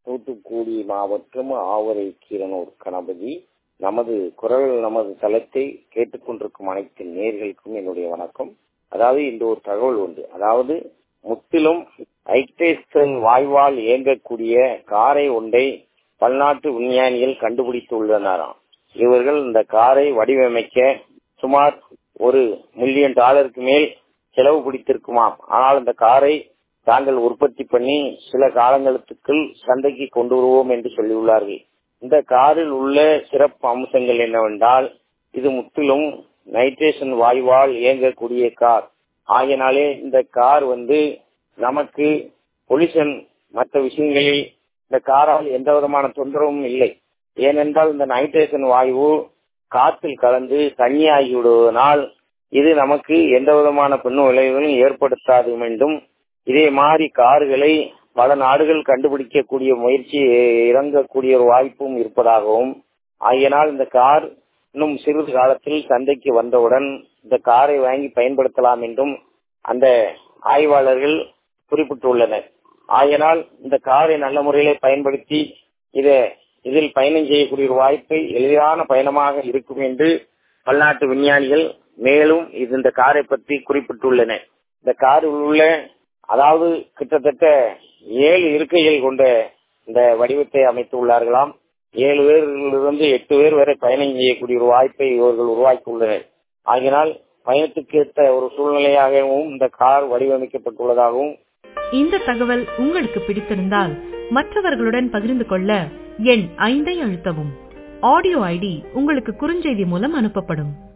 தூத்துக்குடி மாவட்டம் ஆவரை கீரனூர் கணபதி நமது குரல் நமது தளத்தை கேட்டுக்கொண்டிருக்கும் அனைத்து நேர்களுக்கும் என்னுடைய வணக்கம் அதாவது இந்த ஒரு தகவல் உண்டு அதாவது முற்றிலும் ஐக்டேஸ்டன் வாய்வால் இயங்கக்கூடிய காரை ஒன்றை பல்நாட்டு விஞ்ஞானிகள் கண்டுபிடித்துள்ளனராம் இவர்கள் இந்த காரை வடிவமைக்க சுமார் ஒரு மில்லியன் டாலருக்கு மேல் செலவு பிடித்திருக்குமாம் ஆனால் இந்த காரை தாங்கள் உற்பத்தி பண்ணி சில காலங்களுக்குள் சந்தைக்கு கொண்டு வருவோம் என்று சொல்லியுள்ளார்கள் இந்த காரில் உள்ள சிறப்பு அம்சங்கள் என்னவென்றால் இது முற்றிலும் நைட்ரேஷன் வாயுவால் இயங்கக்கூடிய கார் ஆகையினாலே இந்த கார் வந்து நமக்கு பொல்யூஷன் மற்ற விஷயங்களில் இந்த காரால் எந்த விதமான தொந்தரவும் இல்லை ஏனென்றால் இந்த நைட்ரேஷன் வாயு காற்றில் கலந்து தண்ணியாகி விடுவதனால் இது நமக்கு எந்த விதமான பின்ன விளைவுகளும் ஏற்படுத்தாது என்றும் இதே மாதிரி கார்களை பல நாடுகள் கண்டுபிடிக்கக்கூடிய முயற்சி இறங்கக்கூடிய ஒரு வாய்ப்பும் இருப்பதாகவும் ஆகையினால் இந்த கார் இன்னும் சிறிது காலத்தில் சந்தைக்கு வந்தவுடன் இந்த காரை வாங்கி பயன்படுத்தலாம் என்றும் அந்த ஆய்வாளர்கள் குறிப்பிட்டுள்ளனர் ஆகையினால் இந்த காரை நல்ல முறையில பயன்படுத்தி இத இதில் பயணம் செய்யக்கூடிய ஒரு வாய்ப்பை எளிதான பயணமாக இருக்கும் என்று பல்நாட்டு விஞ்ஞானிகள் மேலும் இது இந்த காரை பற்றி குறிப்பிட்டுள்ளன இந்த காரில் உள்ள அதாவது கிட்டத்தட்ட ஏழு இருக்கைகள் கொண்ட இந்த வடிவத்தை அமைத்துள்ளார்களாம் ஏழு பேரிலிருந்து எட்டு பேர் வரை பயணம் செய்யக்கூடிய ஒரு வாய்ப்பை இவர்கள் உருவாக்கியுள்ளனர் ஆகினால் பயணத்துக்கு ஏற்ற ஒரு சூழ்நிலையாகவும் இந்த கார் வடிவமைக்கப்பட்டுள்ளதாகவும் இந்த தகவல் உங்களுக்கு பிடித்திருந்தால் மற்றவர்களுடன் பகிர்ந்து கொள்ள எண் ஐந்தை அழுத்தவும் ஆடியோ ஐடி உங்களுக்கு குறுஞ்செய்தி மூலம் அனுப்பப்படும்